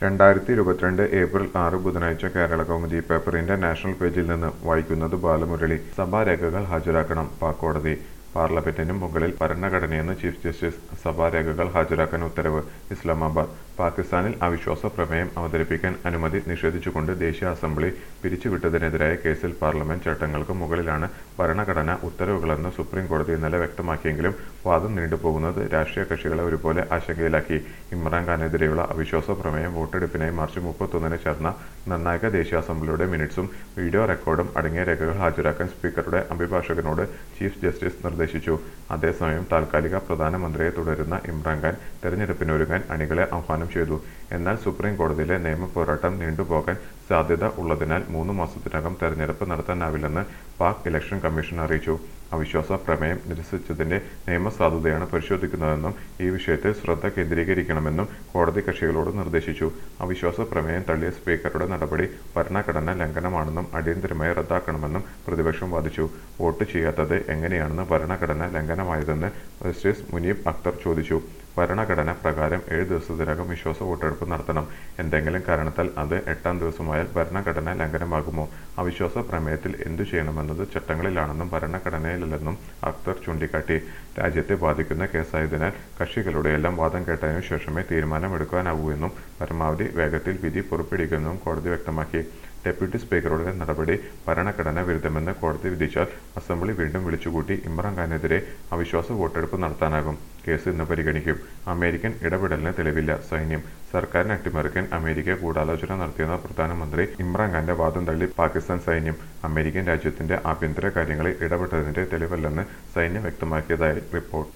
രണ്ടായിരത്തി ഇരുപത്തിരണ്ട് ഏപ്രിൽ ആറ് ബുധനാഴ്ച കേരള കൗമുദി പേപ്പറിന്റെ നാഷണൽ പേജിൽ നിന്ന് വായിക്കുന്നത് ബാലമുരളി സഭാരേഖകൾ ഹാജരാക്കണം പാക് കോടതി പാർലമെന്റിനും മുകളിൽ ഭരണഘടനയെന്ന് ചീഫ് ജസ്റ്റിസ് സഭാരേഖകൾ ഹാജരാക്കാൻ ഉത്തരവ് ഇസ്ലാമാബാദ് പാകിസ്ഥാനിൽ അവിശ്വാസ പ്രമേയം അവതരിപ്പിക്കാൻ അനുമതി നിഷേധിച്ചുകൊണ്ട് ദേശീയ അസംബ്ലി പിരിച്ചുവിട്ടതിനെതിരായ കേസിൽ പാർലമെന്റ് ചട്ടങ്ങൾക്ക് മുകളിലാണ് ഭരണഘടന ഉത്തരവുകളെന്ന് സുപ്രീം കോടതി ഇന്നലെ വ്യക്തമാക്കിയെങ്കിലും വാദം നീണ്ടുപോകുന്നത് രാഷ്ട്രീയ കക്ഷികളെ ഒരുപോലെ ആശങ്കയിലാക്കി ഇമ്രാൻഖാനെതിരെയുള്ള അവിശ്വാസ പ്രമേയം വോട്ടെടുപ്പിനായി മാർച്ച് മുപ്പത്തൊന്നിന് ചേർന്ന നിർണായക ദേശീയ അസംബ്ലിയുടെ മിനിറ്റ്സും വീഡിയോ റെക്കോർഡും അടങ്ങിയ രേഖകൾ ഹാജരാക്കാൻ സ്പീക്കറുടെ അഭിഭാഷകനോട് ചീഫ് ജസ്റ്റിസ് നിർദ്ദേശിച്ചു അതേസമയം താൽക്കാലിക പ്രധാനമന്ത്രിയെ തുടരുന്ന ഇമ്രാൻഖാൻ തെരഞ്ഞെടുപ്പിനൊരുങ്ങാൻ അണികളെ ആഹ്വാനം ചെയ്തു എന്നാൽ സുപ്രീം കോടതിയിലെ നിയമ പോരാട്ടം നീണ്ടുപോകാൻ സാധ്യത ഉള്ളതിനാൽ മൂന്ന് മാസത്തിനകം തെരഞ്ഞെടുപ്പ് നടത്താനാവില്ലെന്ന് പാക് ഇലക്ഷൻ കമ്മീഷൻ അറിയിച്ചു അവിശ്വാസ പ്രമേയം നിരസിച്ചതിന്റെ നിയമസാധുതയാണ് പരിശോധിക്കുന്നതെന്നും ഈ വിഷയത്തിൽ ശ്രദ്ധ കേന്ദ്രീകരിക്കണമെന്നും കോടതി കക്ഷികളോട് നിർദ്ദേശിച്ചു അവിശ്വാസ പ്രമേയം തള്ളിയ സ്പീക്കറുടെ നടപടി ഭരണഘടനാ ലംഘനമാണെന്നും അടിയന്തരമായി റദ്ദാക്കണമെന്നും പ്രതിപക്ഷം വാദിച്ചു വോട്ട് ചെയ്യാത്തത് എങ്ങനെയാണെന്ന് ഭരണഘടനാ ലംഘനമായതെന്ന് ജസ്റ്റിസ് മുനീബ് അക്തർ ചോദിച്ചു ഭരണഘടന പ്രകാരം ഏഴ് ദിവസത്തിനകം വിശ്വാസ വോട്ടെടുപ്പ് നടത്തണം എന്തെങ്കിലും കാരണത്താൽ അത് എട്ടാം ദിവസമായാൽ ഭരണഘടന ലംഘനമാകുമോ അവിശ്വാസ പ്രമേയത്തിൽ എന്തു ചെയ്യണമെന്നത് ചട്ടങ്ങളിലാണെന്നും ഭരണഘടനയിലല്ലെന്നും അക്തർ ചൂണ്ടിക്കാട്ടി രാജ്യത്തെ ബാധിക്കുന്ന കേസായതിനാൽ കക്ഷികളുടെയെല്ലാം വാദം കേട്ടതിനു ശേഷമേ തീരുമാനമെടുക്കാനാവൂ എന്നും പരമാവധി വേഗത്തിൽ വിധി പുറപ്പെടുവിക്കുമെന്നും കോടതി വ്യക്തമാക്കി ഡെപ്യൂട്ടി സ്പീക്കറുടെ നടപടി ഭരണഘടന വിരുദ്ധമെന്ന് കോടതി വിധിച്ചാൽ അസംബ്ലി വീണ്ടും വിളിച്ചുകൂട്ടി ഇമ്രാൻഖാനെതിരെ അവിശ്വാസ വോട്ടെടുപ്പ് നടത്താനാകും കേസ് ഇന്ന് പരിഗണിക്കും അമേരിക്കൻ ഇടപെടലിന് തെളിവില്ല സൈന്യം സർക്കാരിനെ അട്ടിമറിക്കാൻ അമേരിക്ക ഗൂഢാലോചന നടത്തിയെന്ന പ്രധാനമന്ത്രി ഇമ്രാൻഖാന്റെ വാദം തള്ളി പാകിസ്ഥാൻ സൈന്യം അമേരിക്കൻ രാജ്യത്തിന്റെ ആഭ്യന്തര കാര്യങ്ങളിൽ ഇടപെട്ടതിന്റെ തെളിവല്ലെന്ന് സൈന്യം വ്യക്തമാക്കിയതായി റിപ്പോർട്ട്